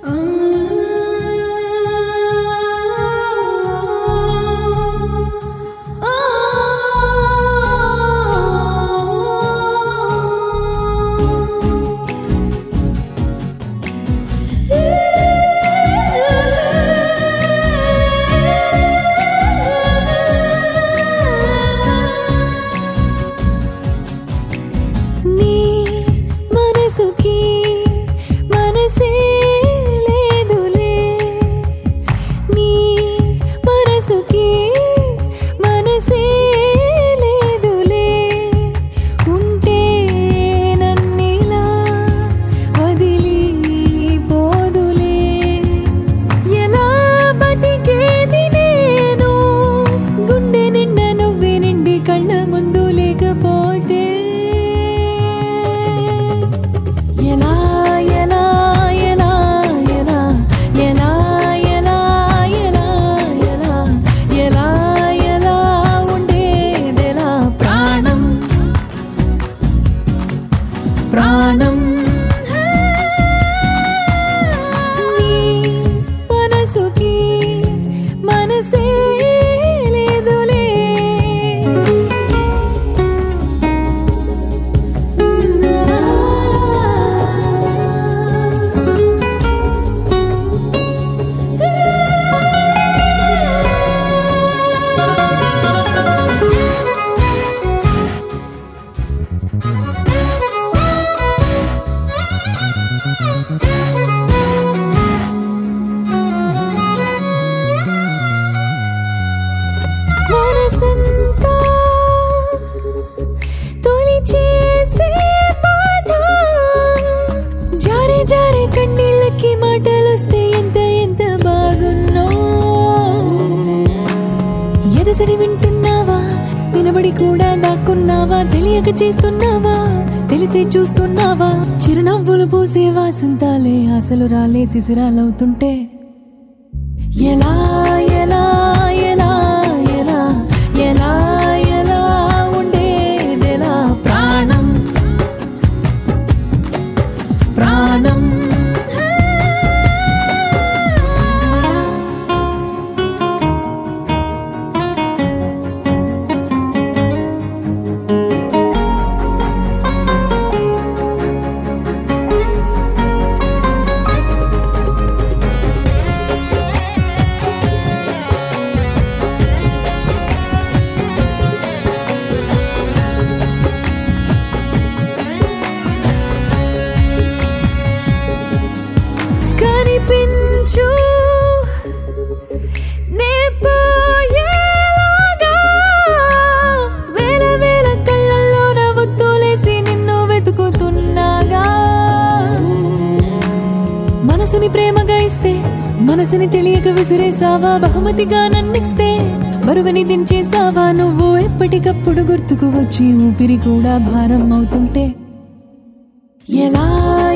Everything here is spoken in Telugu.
నీ మనసుకి మనసే లేదులే నీ మనసుకి మనసే లేదులే ఉంటే నన్నిలా వదిలి పోదులే ఎలా బతికేది నేను గుండె నిండా నువ్వే నిండి కళ్ళ ముందు లేకపోతే ఎలా ఎలా ఎలా ఎలా ఎలా ఎలా ఎలా ఎలా ఎలా ఎలా ఉండేదెలా ప్రాణం ప్రాణం నీ మనసుకి మనసే లేదులే మనసంతా తొలి చేసే బాధ జారే జారే కన్నీళ్ళకి మాటలొస్తే ఎంత ఎంత బాగున్నో ఎదసడి వింటున్నావా వినబడి కూడా దాక్కున్నావా తెలియక చేస్తున్నావా తెలిసి చూస్తున్నావా చిరునవ్వులు పూసే వాసంతాలే ఆశలు రాలే శిశిరాలవుతుంటే ఎలా ఎలా ఎలా ఎలా ఎలా ఎలా ఉండేదెలా ప్రాణం ప్రాణం కనిపించు నే పోయేలోగా వేల వేల కళ్ళల్లో నవ్వుతూలేసి నిన్ను వెతుకుతున్నాగా మనసుని ప్రేమగా ఇస్తే మనసుని తెలియక విసిరేసావా బహుమతిగా నన్నిస్తే బరువుని దించేసావా నువ్వు ఎప్పటికప్పుడు గుర్తుకు వచ్చి ఊపిరి కూడా భారం అవుతుంటే ఎలా